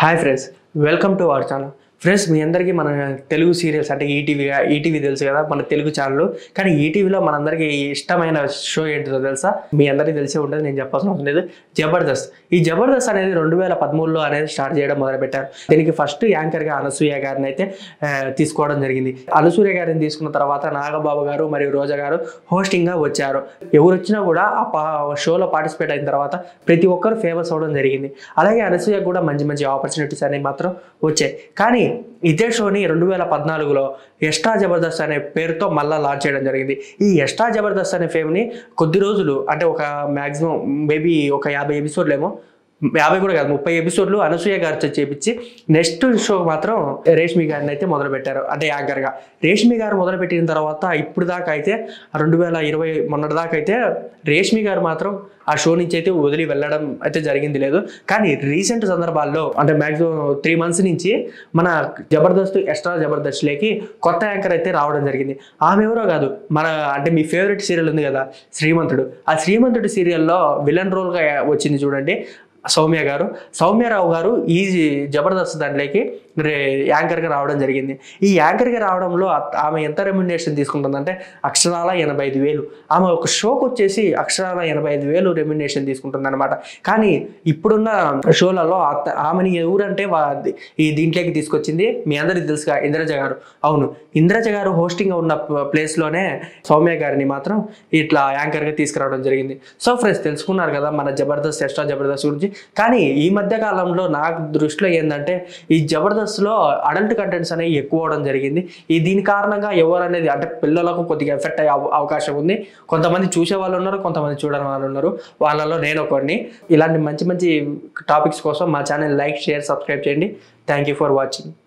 hi friends welcome to our channel friends మీ అందరికీ మన తెలుగు సీరియల్స్ అంటే ఈటీవీ ఈటీవీ తెలుసు కదా మన తెలుగు ఛానల్ కానీ ఈటీవీలో మనందరికీ ఇష్టమైన షో ఏంటిదో తెలుసా మీ అందరికీ తెలిసే ఉంటుంది నేను చెప్పాల్సిన అవసరం లేదు జబర్దస్త్ ఈ జబర్దస్త్ అనేది రెండు వేల పదమూడులో అనేది స్టార్ట్ చేయడం మొదలుపెట్టారు దీనికి ఫస్ట్ యాంకర్గా అనసూయ గారిని అయితే ఆ, తీసుకోవడం జరిగింది అనసూయ గారిని తీసుకున్న తర్వాత నాగబాబు గారు మరియు రోజా గారు హోస్టింగ్గా వచ్చారు ఎవరు వచ్చినా కూడా ఆ పా షోలో పార్టిసిపేట్ అయిన తర్వాత ప్రతి ఒక్కరు ఫేమస్ అవ్వడం జరిగింది అలాగే అనసూయ కూడా మంచి మంచి ఆపర్చునిటీస్ అనేవి మాత్రం వచ్చాయి కానీ ఇదే షోని రెండు వేల పద్నాలుగులో ఎక్స్ట్రా జబర్దస్త్ అనే పేరుతో మళ్ళీ లాంచ్ చేయడం జరిగింది ఈ ఎక్స్ట్రా జబర్దస్త్ అనే ఫేమ్ని కొద్ది రోజులు అంటే ఒక మ్యాక్సిమం మేబీ ఒక యాభై ఎపిసోడ్లు ఏమో యాభై కూడా కాదు ముప్పై ఎపిసోడ్లు అనసూయ గారితో చేపించి నెక్స్ట్ షో మాత్రం రేష్మి గారిని అయితే మొదలు పెట్టారు అంటే యాంకర్గా రేష్మి గారు మొదలు పెట్టిన తర్వాత ఇప్పుడు దాకా అయితే రెండు వేల ఇరవై మొన్నటి దాకా అయితే రేష్మి గారు మాత్రం ఆ షో నుంచి అయితే వదిలి వెళ్ళడం అయితే జరిగింది లేదు కానీ రీసెంట్ సందర్భాల్లో అంటే మ్యాక్సిమం త్రీ మంత్స్ నుంచి మన జబర్దస్త్ ఎక్స్ట్రా జబర్దస్త్లోకి కొత్త యాంకర్ అయితే రావడం జరిగింది ఆమె ఎవరో కాదు మన అంటే మీ ఫేవరెట్ సీరియల్ ఉంది కదా శ్రీమంతుడు ఆ శ్రీమంతుడు సీరియల్లో విలన్ రోల్గా వచ్చింది చూడండి సౌమ్య గారు సౌమ్యరావు గారు ఈ జబర్దస్త్ దాంట్లోకి రే యాంకర్గా రావడం జరిగింది ఈ యాంకర్గా రావడంలో ఆ- ఆమె ఎంత రెమ్యునేషన్ తీసుకుంటుందంటే అక్షరాల ఎనభై ఐదు వేలు ఆమె ఒక షోకి వచ్చేసి అక్షరాల ఎనభై ఐదు వేలు రెమ్యునేషన్ తీసుకుంటుంది అనమాట కానీ ఇప్పుడున్న షోలలో అత్త- ఆమెని ఎవరంటే వా- ఈ దీంట్లోకి తీసుకొచ్చింది మీ అందరికీ తెలుసుగా ఇంద్రజ గారు అవును ఇంద్రజ గారు హోస్టింగ్ ఉన్న ప- ప్లేస్లోనే సౌమ్య గారిని మాత్రం ఇట్లా యాంకర్గా తీసుకురావడం జరిగింది సో ఫ్రెండ్స్ తెలుసుకున్నారు కదా మన జబర్దస్త్ ఎక్స్ట్రా జబర్దస్త్ గురించి కానీ ఈ మధ్య కాలంలో నాకు దృష్టిలో ఏంటంటే ఈ జబర్దస్త్లో అడల్ట్ కంటెంట్స్ అనేవి ఎక్కువ అవడం జరిగింది ఈ దీని కారణంగా ఎవరు అనేది అంటే పిల్లలకు కొద్దిగా ఎఫెక్ట్ అయ్యే అవ- అవకాశం ఉంది కొంతమంది చూసే వాళ్ళు ఉన్నారు కొంతమంది చూడని వాళ్ళు ఉన్నారు వాళ్ళలో నేను ఒకడిని ఇలాంటి మంచి మంచి టాపిక్స్ కోసం మా ఛానల్ లైక్ షేర్ సబ్స్క్రైబ్ చేయండి థ్యాంక్ యూ ఫర్ వాచింగ్